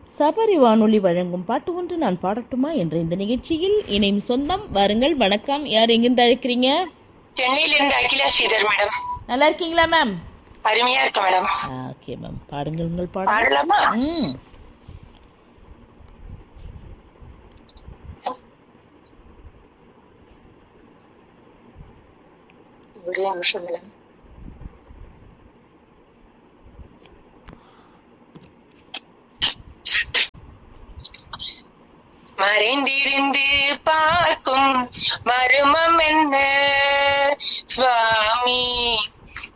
சபரி வானொலி வழங்கும் பாட்டு ஒன்று நான் பாடட்டுமா என்ற இந்த நிகழ்ச்சியில் இணையும் சொந்தம் வாருங்கள் வணக்கம் யார் எங்கிருந்து அழைக்கிறீங்க சென்னையிலிருந்து அகிலா ஸ்ரீதர் மேடம் நல்லா இருக்கீங்களா மேம் அருமையா இருக்கு மேடம் ஓகே மேம் பாடுங்கள் உங்கள் பாடல் பாடலாமா ம் ஒரே நிமிஷம் மேடம் மறைந்திருந்து பார்க்கும் மர்மம் என்ன சுவாமி